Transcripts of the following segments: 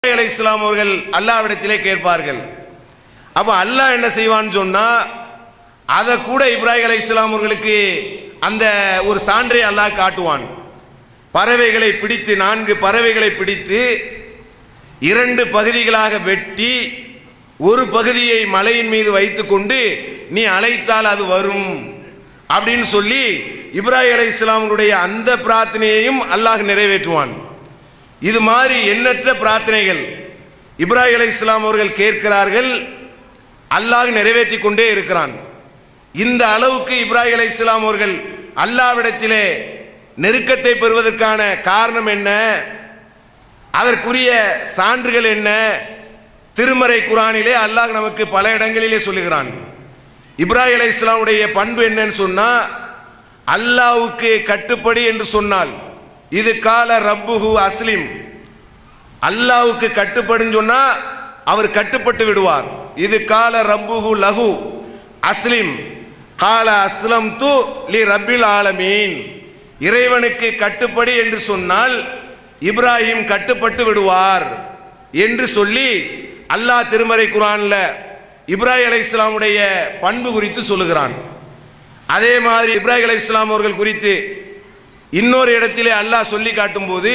அலை இஸ்லாம் அவர்கள் அல்லாவிடத்திலே கேட்பார்கள் அப்ப அல்லாஹ் என்ன செய்வான்னு சொன்னா அதை கூட இப்ராஹிம் அலை இஸ்லாம் அவர்களுக்கு அந்த ஒரு சான்றை அல்லாஹ் காட்டுவான் பறவைகளை பிடித்து நான்கு பறவைகளை பிடித்து இரண்டு பகுதிகளாக வெட்டி ஒரு பகுதியை மலையின் மீது வைத்துக்கொண்டு நீ அழைத்தால் அது வரும் அப்படின்னு சொல்லி இப்ராஹிம் அலை இஸ்லாமுடைய அந்த பிரார்த்தனையையும் அல்லாஹ் நிறைவேற்றுவான் இது மாதிரி எண்ணற்ற பிரார்த்தனைகள் இப்ராஹிம் அலை இஸ்லாம் அவர்கள் கேட்கிறார்கள் அல்லாஹ் நிறைவேற்றி கொண்டே இருக்கிறான் இந்த அளவுக்கு இப்ராஹிம் அலை இஸ்லாம் அவர்கள் அல்லாவிடத்திலே நெருக்கத்தை பெறுவதற்கான காரணம் என்ன அதற்குரிய சான்றுகள் என்ன திருமறை குரானிலே அல்லாஹ் நமக்கு பல இடங்களிலே சொல்லுகிறான் இப்ராஹிம் அலை இஸ்லாமுடைய பண்பு என்னன்னு சொன்னா அல்லாவுக்கு கட்டுப்படி என்று சொன்னால் இது கால ரப்புஹு அஸ்லிம் அல்லாவுக்கு கட்டுப்படுன்னு சொன்னா அவர் கட்டுப்பட்டு விடுவார் இது கால ரப்புஹு லஹு அஸ்லிம் கால அஸ்லம் து லி ரப்பில் ஆலமீன் இறைவனுக்கு கட்டுப்படி என்று சொன்னால் இப்ராஹிம் கட்டுப்பட்டு விடுவார் என்று சொல்லி அல்லாஹ் திருமறை குரான்ல இப்ராஹிம் அலை இஸ்லாமுடைய பண்பு குறித்து சொல்லுகிறான் அதே மாதிரி இப்ராஹிம் அலை இஸ்லாம் அவர்கள் குறித்து இன்னொரு இடத்திலே அல்லாஹ் சொல்லி காட்டும்போது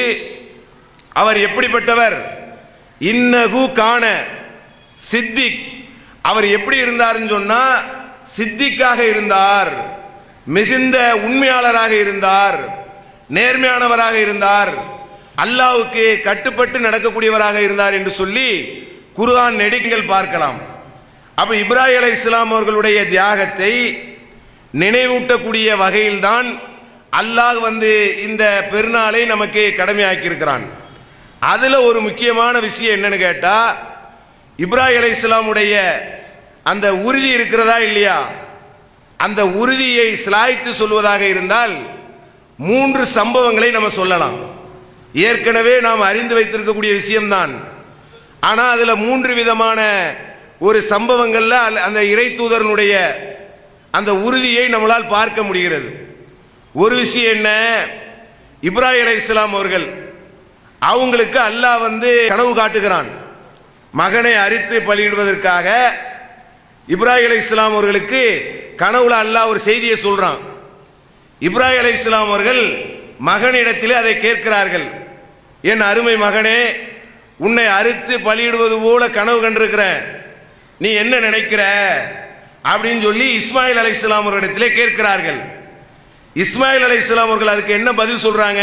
அவர் எப்படிப்பட்டவர் இன்னகு காண சித்திக் அவர் எப்படி இருந்தார்னு சொன்னா சித்திக்காக இருந்தார் மிகுந்த உண்மையாளராக இருந்தார் நேர்மையானவராக இருந்தார் அல்லாவுக்கு கட்டுப்பட்டு நடக்கக்கூடியவராக இருந்தார் என்று சொல்லி குர்ஆன் நெடுங்கள் பார்க்கலாம் அப்ப இப்ராஹிம் அலை இஸ்லாம் அவர்களுடைய தியாகத்தை நினைவூட்டக்கூடிய வகையில்தான் அல்லாஹ் வந்து இந்த பெருநாளை நமக்கு கடமையாக்கி இருக்கிறான் அதுல ஒரு முக்கியமான விஷயம் என்னன்னு கேட்டா இப்ராஹிம் அலை இஸ்லாமுடைய அந்த உறுதி இருக்கிறதா இல்லையா அந்த உறுதியை சிலாய்த்து சொல்வதாக இருந்தால் மூன்று சம்பவங்களை நம்ம சொல்லலாம் ஏற்கனவே நாம் அறிந்து வைத்திருக்கக்கூடிய விஷயம்தான் ஆனா அதுல மூன்று விதமான ஒரு சம்பவங்கள்ல அல்ல- அந்த இறை தூதரனுடைய அந்த உறுதியை நம்மளால் பார்க்க முடிகிறது ஒரு விஷயம் என்ன இப்ராஹிம் அலை இஸ்லாம் அவர்கள் அவங்களுக்கு அல்லாஹ் வந்து கனவு காட்டுகிறான் மகனை அரித்து பலியிடுவதற்காக இப்ராஹிம் அலை இஸ்லாம் அவர்களுக்கு கனவுல அல்லாஹ் ஒரு செய்தியை சொல்றான் இப்ராஹிம் அலை இஸ்லாம் அவர்கள் மகனிடத்திலே அதை கேட்கிறார்கள் என் அருமை மகனே உன்னை அறுத்து பலியிடுவது போல கனவு கண்டிருக்கிறேன் நீ என்ன நினைக்கிற அப்படின்னு சொல்லி இஸ்மாயில் அலை இஸ்லாம் அவர்களிடத்திலே கேட்கிறார்கள் இஸ்மாயில் அலை இஸ்லாம் அவர்கள் அதுக்கு என்ன பதில் சொல்றாங்க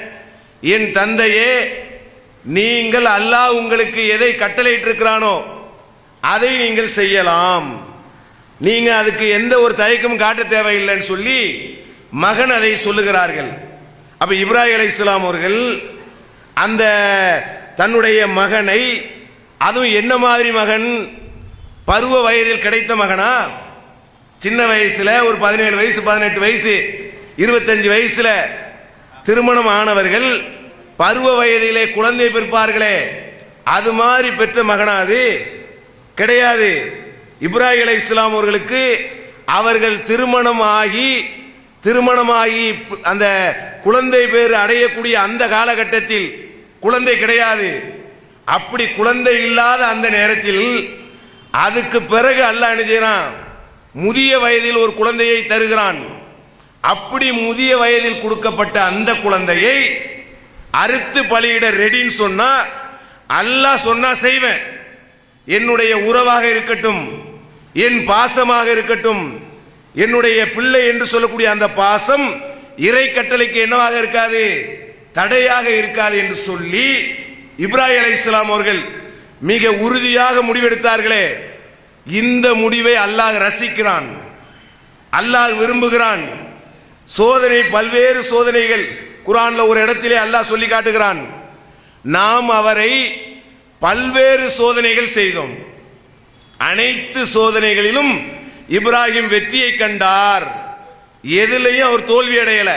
என் தந்தையே நீங்கள் அல்லாஹ் உங்களுக்கு எதை கட்டளையிட்டிருக்கிறானோ அதை நீங்கள் செய்யலாம் நீங்க அதுக்கு எந்த ஒரு தயக்கமும் காட்ட தேவையில்லைன்னு சொல்லி மகன் அதை சொல்லுகிறார்கள் அப்ப இப்ராஹிம் அலை இஸ்லாம் அவர்கள் அந்த தன்னுடைய மகனை அதுவும் என்ன மாதிரி மகன் பருவ வயதில் கிடைத்த மகனா சின்ன வயசுல ஒரு பதினேழு வயசு பதினெட்டு வயசு இருபத்தஞ்சு வயசுல திருமணம் ஆனவர்கள் பருவ வயதிலே குழந்தை பிறப்பார்களே அது மாதிரி பெற்ற மகனா அது கிடையாது இப்ராஹிம் அலை இஸ்லாம் அவர்களுக்கு அவர்கள் திருமணம் ஆகி திருமணமாகி ப- அந்த குழந்தை பேர் அடையக்கூடிய அந்த காலகட்டத்தில் குழந்தை கிடையாது அப்படி குழந்தை இல்லாத அந்த நேரத்தில் அதுக்கு பிறகு அல்லாஹ் என்ன செய்றான் முதிய வயதில் ஒரு குழந்தையை தருகிறான் அப்படி முதிய வயதில் கொடுக்கப்பட்ட அந்த குழந்தையை அறுத்து பலியிட ரெடின்னு சொன்னா அல்லாஹ் சொன்னா செய்வேன் என்னுடைய உறவாக இருக்கட்டும் என் பாசமாக இருக்கட்டும் என்னுடைய பிள்ளை என்று சொல்லக்கூடிய அந்த பாசம் இறை கட்டளைக்கு என்னவாக இருக்காது தடையாக இருக்காது என்று சொல்லி இப்ராஹிம் அலை இஸ்லாம் அவர்கள் மிக உறுதியாக முடிவெடுத்தார்களே இந்த முடிவை அல்லாஹ் ரசிக்கிறான் அல்லாஹ் விரும்புகிறான் சோதனை பல்வேறு சோதனைகள் குரான்ல ஒரு இடத்திலே அல்லாஹ் சொல்லி காட்டுகிறான் நாம் அவரை பல்வேறு சோதனைகள் செய்தோம் அனைத்து சோதனைகளிலும் இப்ராஹிம் வெற்றியை கண்டார் எதிலையும் அவர் தோல்வி அடையல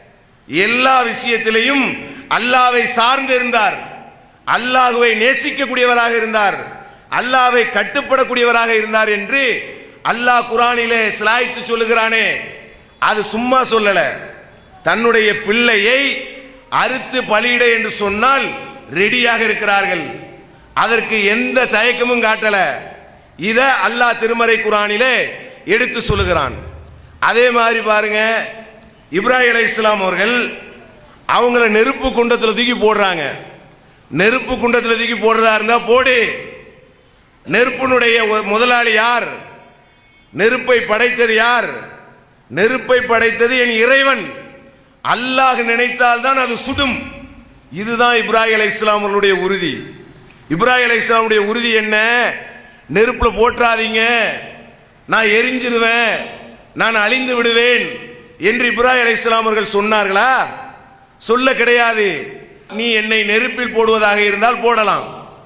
எல்லா விஷயத்திலையும் அல்லாவை சார்ந்து இருந்தார் அல்லாஹுவை நேசிக்கக்கூடியவராக இருந்தார் அல்லாவை கட்டுப்படக்கூடியவராக இருந்தார் என்று அல்லாஹ் குரானிலே சிலாய்த்து சொல்லுகிறானே அது சும்மா சொல்லல தன்னுடைய பிள்ளையை அறுத்து பலியிட என்று சொன்னால் ரெடியாக இருக்கிறார்கள் அதற்கு எந்த தயக்கமும் காட்டல இத அல்லாஹ் திருமறை குரானிலே எடுத்து சொல்லுகிறான் அதே மாதிரி பாருங்க இப்ராஹிம் அலை இஸ்லாம் அவர்கள் அவங்கள நெருப்பு குண்டத்தில் தூக்கி போடுறாங்க நெருப்பு குண்டத்தில் தூக்கி போடுறதா இருந்தா போடு நெருப்பினுடைய ஒ- முதலாளி யார் நெருப்பை படைத்தது யார் நெருப்பை படைத்தது என் இறைவன் அல்லாஹ் நினைத்தால் தான் அது சுடும் இதுதான் இப்ராஹிம் அலை இஸ்லாமர்களுடைய உறுதி இப்ராஹிம் அலை இஸ்லாமுடைய உறுதி என்ன நெருப்புல போற்றாதீங்க நான் எரிஞ்சிருவேன் நான் அழிந்து விடுவேன் என்று இப்ராஹிம் அலை இஸ்லாமர்கள் சொன்னார்களா சொல்ல கிடையாது நீ என்னை நெருப்பில் போடுவதாக இருந்தால் போடலாம்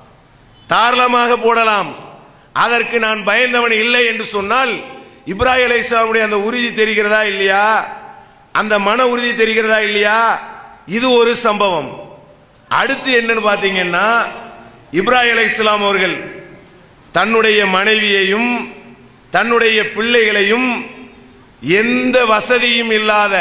தாராளமாக போடலாம் அதற்கு நான் பயந்தவன் இல்லை என்று சொன்னால் இப்ராஹிம் அலை இஸ்லாமுடைய அந்த உறுதி தெரிகிறதா இல்லையா அந்த மன உறுதி தெரிகிறதா இல்லையா இது ஒரு சம்பவம் அடுத்து என்னன்னு பார்த்தீங்கன்னா இப்ராஹிம் அலை இஸ்லாம் அவர்கள் தன்னுடைய மனைவியையும் தன்னுடைய பிள்ளைகளையும் எந்த வசதியும் இல்லாத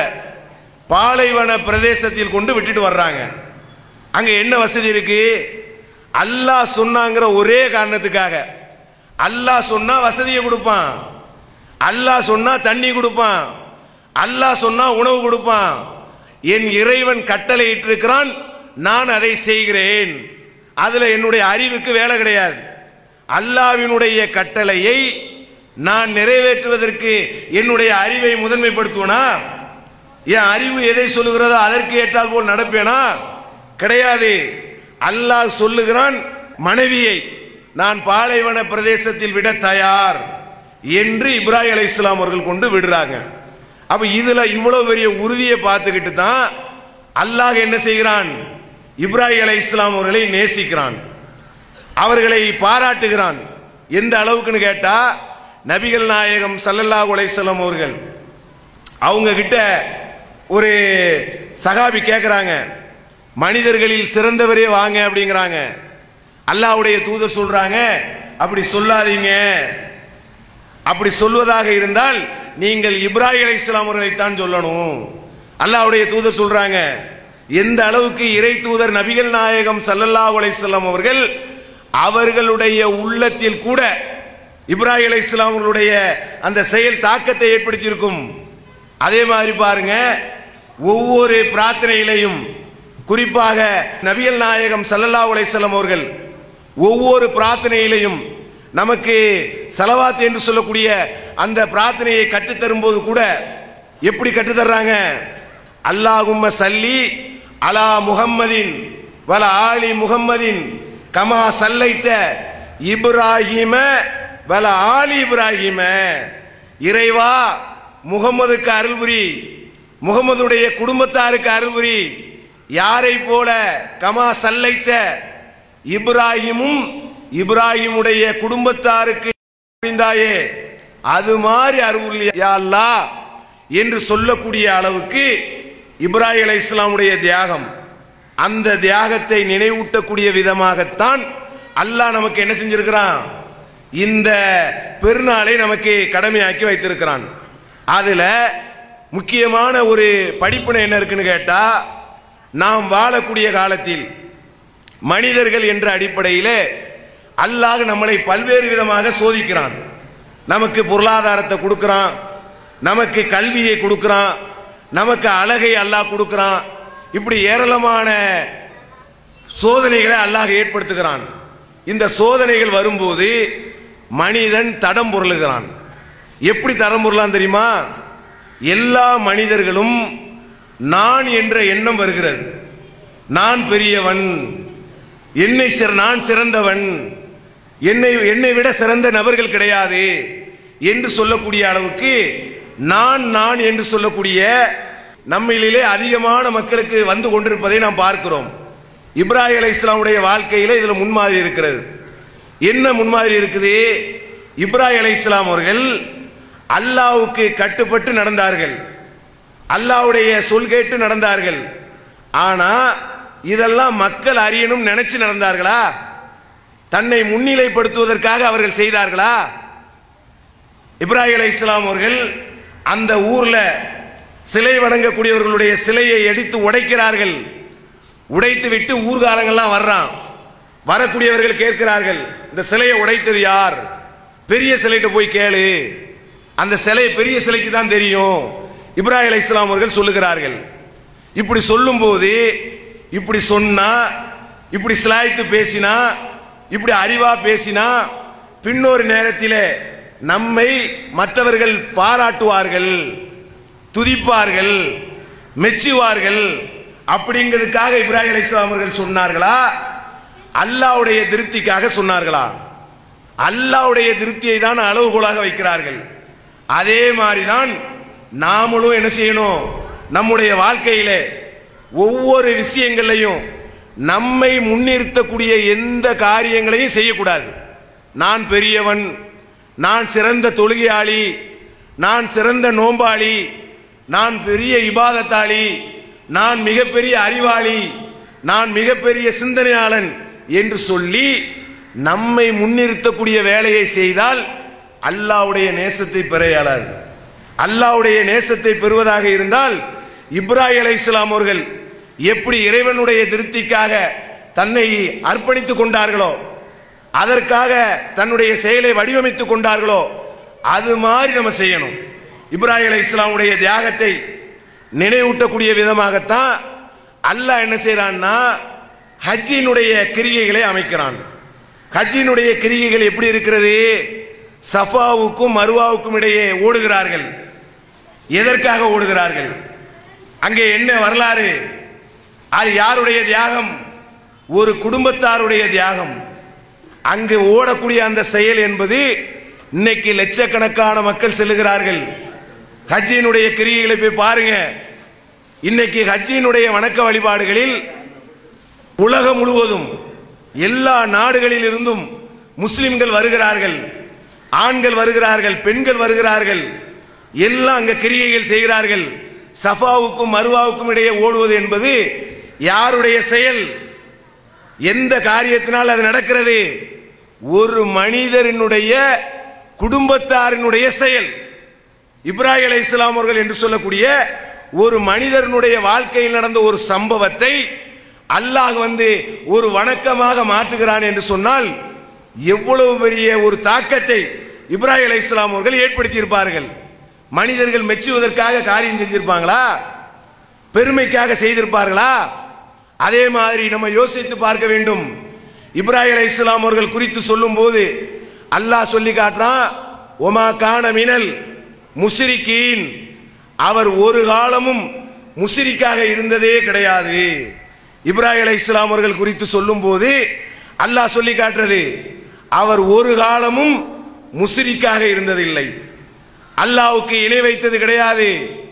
பாலைவன பிரதேசத்தில் கொண்டு விட்டுட்டு வர்றாங்க அங்க என்ன வசதி இருக்கு அல்லாஹ் சொன்னாங்கிற ஒரே காரணத்துக்காக அல்லாஹ் சொன்னா வசதியை கொடுப்பான் அல்லாஹ் சொன்னா தண்ணி கொடுப்பான் அல்லாஹ் சொன்னா உணவு கொடுப்பான் என் இறைவன் கட்டளை இட்டிருக்கிறான் நான் அதை செய்கிறேன் அதுல என்னுடைய அறிவுக்கு வேலை கிடையாது அல்லாவினுடைய கட்டளையை நான் நிறைவேற்றுவதற்கு என்னுடைய அறிவை முதன்மைப்படுத்துவனா என் அறிவு எதை சொல்லுகிறதோ அதற்கு ஏற்றால் போல் நடப்பேனா கிடையாது அல்லாஹ் சொல்லுகிறான் மனைவியை நான் பாலைவன பிரதேசத்தில் விட தயார் என்று இப்ராஹிம் அலை இஸ்லாம் அவர்கள் கொண்டு விடுறாங்க அப்ப இதுல இவ்வளவு பெரிய உறுதியை பார்த்துக்கிட்டு தான் அல்லாஹ் என்ன செய்கிறான் இப்ராஹிம் அலை இஸ்லாம் அவர்களை நேசிக்கிறான் அவர்களை பாராட்டுகிறான் எந்த அளவுக்குன்னு கேட்டா நபிகள் நாயகம் ஸல்லல்லாஹு அலைஹி வஸல்லம் அவர்கள் அவங்க கிட்ட ஒரு சகாபி கேட்குறாங்க மனிதர்களில் சிறந்தவரே வாங்க அப்படிங்கிறாங்க அல்லாஹ்வுடைய தூதர் சொல்றாங்க அப்படி சொல்லாதீங்க அப்படி சொல்வதாக இருந்தால் நீங்கள் இப்ராஹிம் அலைஹிஸ்ஸலாம் அவர்களைத்தான் சொல்லணும் அல்லாஹ்வுடைய தூதர் சொல்றாங்க எந்த அளவுக்கு இறை தூதர் நபிகள் நாயகம் ஸல்லல்லாஹு அலைஹி வஸல்லம் அவர்கள் அவர்களுடைய உள்ளத்தில் கூட இப்ராஹிம் அலைஹிஸ்ஸலாம் அவர்களுடைய அந்த செயல் தாக்கத்தை ஏற்படுத்தியிருக்கும் அதே மாதிரி பாருங்க ஒவ்வொரு பிரார்த்தனையிலையும் குறிப்பாக நபிகள் நாயகம் ஸல்லல்லாஹு அலைஹி வஸல்லம் அவர்கள் ஒவ்வொரு பிரார்த்தனையிலையும் நமக்கு செலவாத்து என்று சொல்லக்கூடிய அந்த பிரார்த்தனையை கற்றுத்தரும் போது கூட எப்படி கற்றுத்தர்றாங்க அல்லாஹும்ம சல்லி அலா முஹம்மதின் வல ஆலி முஹம்மதின் கமா சல்லைத்த இப்ராஹிம வல ஆலி இப்ராஹிம இறைவா முகம்மதுக்கு அருள்புரி முகமதுடைய குடும்பத்தாருக்கு அருள்புரி யாரை போல கமா சல்லைத்த இப்ராஹிமும் இப்ராஹிமுடைய குடும்பத்தாருக்கு புரிந்தாயே அது மாதிரி அருள் யா அல்லாஹ் என்று சொல்லக்கூடிய அளவுக்கு இப்ராஹிம் அலை இஸ்லாமுடைய தியாகம் அந்த தியாகத்தை நினைவூட்டக்கூடிய விதமாகத்தான் அல்லாஹ் நமக்கு என்ன செஞ்சிருக்கிறான் இந்த பெருநாளை நமக்கு கடமையாக்கி வைத்திருக்கிறான் அதுல முக்கியமான ஒரு படிப்பினை என்ன இருக்குன்னு கேட்டா நாம் வாழக்கூடிய காலத்தில் மனிதர்கள் என்ற அடிப்படையிலே அல்லாஹ் நம்மளை பல்வேறு விதமாக சோதிக்கிறான் நமக்கு பொருளாதாரத்தை கொடுக்கிறான் நமக்கு கல்வியை கொடுக்கிறான் நமக்கு அழகை அல்லாஹ் கொடுக்கிறான் இப்படி ஏராளமான சோதனைகளை அல்லாஹ் ஏற்படுத்துகிறான் இந்த சோதனைகள் வரும்போது மனிதன் தடம் பொருளுகிறான் எப்படி தடம் பொருளான் தெரியுமா எல்லா மனிதர்களும் நான் என்ற எண்ணம் வருகிறது நான் பெரியவன் என்னை சிற நான் சிறந்தவன் என்னை என்னை விட சிறந்த நபர்கள் கிடையாது என்று சொல்லக்கூடிய அளவுக்கு நான் நான் என்று சொல்லக்கூடிய நம்மளிலே அதிகமான மக்களுக்கு வந்து கொண்டிருப்பதை நாம் பார்க்கிறோம் இப்ராஹிம் அலை இஸ்லாமுடைய வாழ்க்கையில இதுல முன்மாதிரி இருக்கிறது என்ன முன்மாதிரி இருக்குது இப்ராஹிம் அலை இஸ்லாம் அவர்கள் அல்லாவுக்கு கட்டுப்பட்டு நடந்தார்கள் அல்லாவுடைய சொல் கேட்டு நடந்தார்கள் ஆனா இதெல்லாம் மக்கள் அறியணும் நினைச்சு நடந்தார்களா தன்னை முன்னிலைப்படுத்துவதற்காக அவர்கள் செய்தார்களா இப்ராஹிம் அலை இஸ்லாம் அவர்கள் அந்த ஊர்ல சிலை வணங்கக்கூடியவர்களுடைய சிலையை எடுத்து உடைக்கிறார்கள் உடைத்து விட்டு ஊர்காரங்கள்லாம் வர்றான் வரக்கூடியவர்கள் கேட்கிறார்கள் இந்த சிலையை உடைத்தது யார் பெரிய சிலைகிட்ட போய் கேளு அந்த சிலை பெரிய சிலைக்கு தான் தெரியும் இப்ராஹிம் அலை இஸ்லாம் அவர்கள் சொல்லுகிறார்கள் இப்படி சொல்லும்போது இப்படி சொன்னா இப்படி சிலாய்த்து பேசினா இப்படி அறிவா பேசினா பின்னொரு நேரத்தில் நம்மை மற்றவர்கள் பாராட்டுவார்கள் துதிப்பார்கள் மெச்சுவார்கள் அப்படிங்கிறதுக்காக இப்ராஹிம் அலை இஸ்லாம் அவர்கள் சொன்னார்களா அல்லாவுடைய திருப்திக்காக சொன்னார்களா அல்லாவுடைய திருப்தியை தான் அளவுகோலாக வைக்கிறார்கள் அதே மாதிரி தான் நாமளும் என்ன செய்யணும் நம்முடைய வாழ்க்கையில ஒவ்வொரு விஷயங்களையும் நம்மை முன்னிறுத்தக்கூடிய எந்த காரியங்களையும் செய்யக்கூடாது நான் பெரியவன் நான் சிறந்த தொழுகையாளி நான் சிறந்த நோம்பாளி நான் பெரிய இபாதத்தாளி நான் மிகப்பெரிய அறிவாளி நான் மிகப்பெரிய சிந்தனையாளன் என்று சொல்லி நம்மை முன்னிறுத்தக்கூடிய வேலையை செய்தால் அல்லாவுடைய நேசத்தை பெற இயலாது அல்லாவுடைய நேசத்தை பெறுவதாக இருந்தால் இப்ராஹிம் அலை இஸ்லாம் அவர்கள் எப்படி இறைவனுடைய திருப்திக்காக தன்னை அர்ப்பணித்துக் கொண்டார்களோ அதற்காக தன்னுடைய செயலை வடிவமைத்துக் கொண்டார்களோ அது மாதிரி நம்ம செய்யணும் இப்ராஹிம் அலை இஸ்லாமுடைய தியாகத்தை நினைவூட்டக்கூடிய விதமாகத்தான் அல்லாஹ் என்ன செய்யறான்னா ஹஜ்ஜினுடைய கிரிகைகளை அமைக்கிறான் ஹஜ்ஜினுடைய கிரிகைகள் எப்படி இருக்கிறது சஃபாவுக்கும் மருவாவுக்கும் இடையே ஓடுகிறார்கள் எதற்காக ஓடுகிறார்கள் அங்கே என்ன வரலாறு அது யாருடைய தியாகம் ஒரு குடும்பத்தாருடைய தியாகம் அங்கு ஓடக்கூடிய அந்த செயல் என்பது இன்னைக்கு லட்சக்கணக்கான மக்கள் செல்லுகிறார்கள் ஹஜ்ஜினுடைய கிரிகைகளை போய் பாருங்க இன்னைக்கு ஹஜ்ஜினுடைய வணக்க வழிபாடுகளில் உலகம் முழுவதும் எல்லா நாடுகளில் இருந்தும் முஸ்லிம்கள் வருகிறார்கள் ஆண்கள் வருகிறார்கள் பெண்கள் வருகிறார்கள் எல்லாம் அங்க கிரியைகள் செய்கிறார்கள் சஃபாவுக்கும் மருவாவுக்கும் இடையே ஓடுவது என்பது யாருடைய செயல் எந்த காரியத்தினால் அது நடக்கிறது ஒரு மனிதரினுடைய குடும்பத்தாரினுடைய செயல் இப்ராஹிம் அலை இஸ்லாம் அவர்கள் என்று சொல்லக்கூடிய ஒரு மனிதனுடைய வாழ்க்கையில் நடந்த ஒரு சம்பவத்தை அல்லாஹ் வந்து ஒரு வணக்கமாக மாற்றுகிறான் என்று சொன்னால் எவ்வளவு பெரிய ஒரு தாக்கத்தை இப்ராஹிம் அலை இஸ்லாம் அவர்கள் ஏற்படுத்தி இருப்பார்கள் மனிதர்கள் மெச்சுவதற்காக காரியம் செஞ்சிருப்பாங்களா பெருமைக்காக செய்திருப்பார்களா அதே மாதிரி நம்ம யோசித்து பார்க்க வேண்டும் இப்ராஹிம் அலை இஸ்லாம் அவர்கள் குறித்து சொல்லும் போது அல்லாஹ் சொல்லி காட்டுறான் ஒமா கான மினல் முஸ்ரிக்கீன் அவர் ஒரு காலமும் முஸ்ரிக்காக இருந்ததே கிடையாது இப்ராஹிம் அலை இஸ்லாம் அவர்கள் குறித்து சொல்லும் போது அல்லாஹ் சொல்லி காட்டுறது அவர் ஒரு காலமும் முஸ்ரிக்காக இருந்ததில்லை அல்லாவுக்கு இணை வைத்தது கிடையாது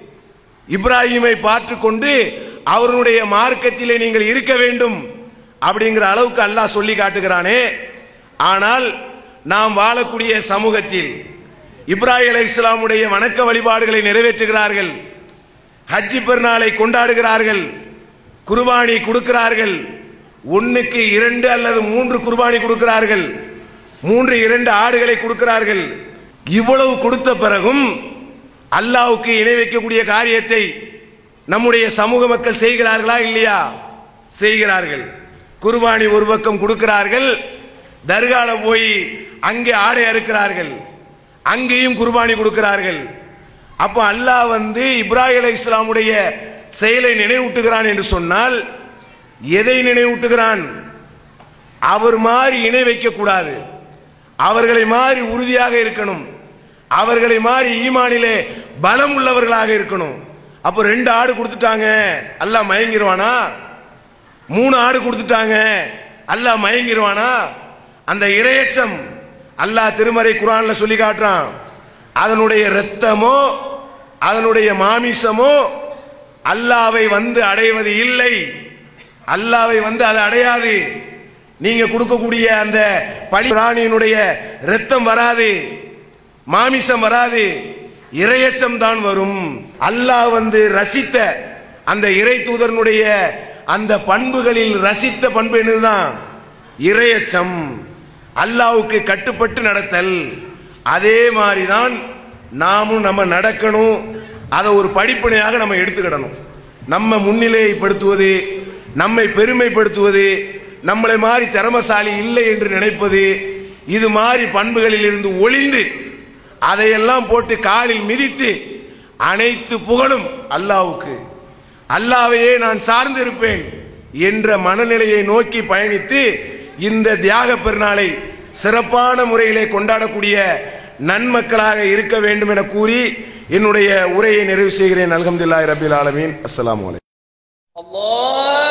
இப்ராஹிமை பார்த்து கொண்டு அவருடைய மார்க்கத்திலே நீங்கள் இருக்க வேண்டும் அப்படிங்கிற அளவுக்கு அல்லாஹ் சொல்லி காட்டுகிறானே ஆனால் நாம் வாழக்கூடிய சமூகத்தில் இப்ராஹிம் அலை இஸ்லாமுடைய வணக்க வழிபாடுகளை நிறைவேற்றுகிறார்கள் ஹஜ்ஜி பெருநாளை கொண்டாடுகிறார்கள் குர்பானி கொடுக்கிறார்கள் ஒன்னுக்கு இரண்டு அல்லது மூன்று குர்பானி கொடுக்கிறார்கள் மூன்று இரண்டு ஆடுகளை கொடுக்கிறார்கள் இவ்வளவு கொடுத்த பிறகும் அல்லாவுக்கு இணை வைக்கக்கூடிய காரியத்தை நம்முடைய சமூக மக்கள் செய்கிறார்களா இல்லையா செய்கிறார்கள் குர்பானி ஒரு பக்கம் கொடுக்கிறார்கள் தர்கால போய் அங்கே ஆடை அறுக்கிறார்கள் அங்கேயும் குர்பானி கொடுக்கிறார்கள் அப்போ அல்லாஹ் வந்து இப்ராஹிம் அலை இஸ்லாமுடைய செயலை நினைவூட்டுகிறான் என்று சொன்னால் எதை நினைவூட்டுகிறான் அவர் மாதிரி இணை வைக்கக்கூடாது அவர்களை மாதிரி உறுதியாக இருக்கணும் அவர்களை மாதிரி ஈமானிலே பலம் உள்ளவர்களாக இருக்கணும் அப்போ ரெண்டு ஆடு கொடுத்துட்டாங்க அல்லாஹ் மயங்கிருவானா மூணு ஆடு கொடுத்துட்டாங்க அல்லாஹ் மயங்கிருவானா அந்த இரையச்சம் அல்லாஹ் திருமறை குரான்ல சொல்லி காட்டுறான் அதனுடைய இரத்தமோ அதனுடைய மாமிசமோ அல்லாவை வந்து அடைவது இல்லை அல்லாவை வந்து அது அடையாது நீங்க கொடுக்கக்கூடிய அந்த பழி பிராணியினுடைய ரத்தம் வராது மாமிசம் வராது இரையச்சம் தான் வரும் அல்லாஹ் வந்து ரசித்த அந்த இறை தூதரனுடைய அந்த பண்புகளில் ரசித்த பண்பு என்னதுதான் இரையச்சம் அல்லாவுக்கு கட்டுப்பட்டு நடத்தல் அதே மாதிரி தான் நாமும் நம்ம நடக்கணும் அதை ஒரு படிப்பனையாக நம்ம எடுத்துக்கிடணும் நம்ம முன்னிலைப்படுத்துவது நம்மை பெருமைப்படுத்துவது நம்மளை மாதிரி திறமசாலி இல்லை என்று நினைப்பது இது மாதிரி பண்புகளில் இருந்து ஒளிந்து அதையெல்லாம் போட்டு காலில் மிதித்து அனைத்து புகழும் அல்லாவுக்கு அல்லாவையே நான் சார்ந்திருப்பேன் என்ற மனநிலையை நோக்கி பயணித்து இந்த தியாக பெருநாளை சிறப்பான முறையிலே கொண்டாடக்கூடிய நன்மக்களாக இருக்க வேண்டும் என கூறி என்னுடைய உரையை நிறைவு செய்கிறேன் அல்ஹம்துலில்லாஹி ரபில் ஆலமீன் அஸ்ஸலாமு அலைக்கும் الله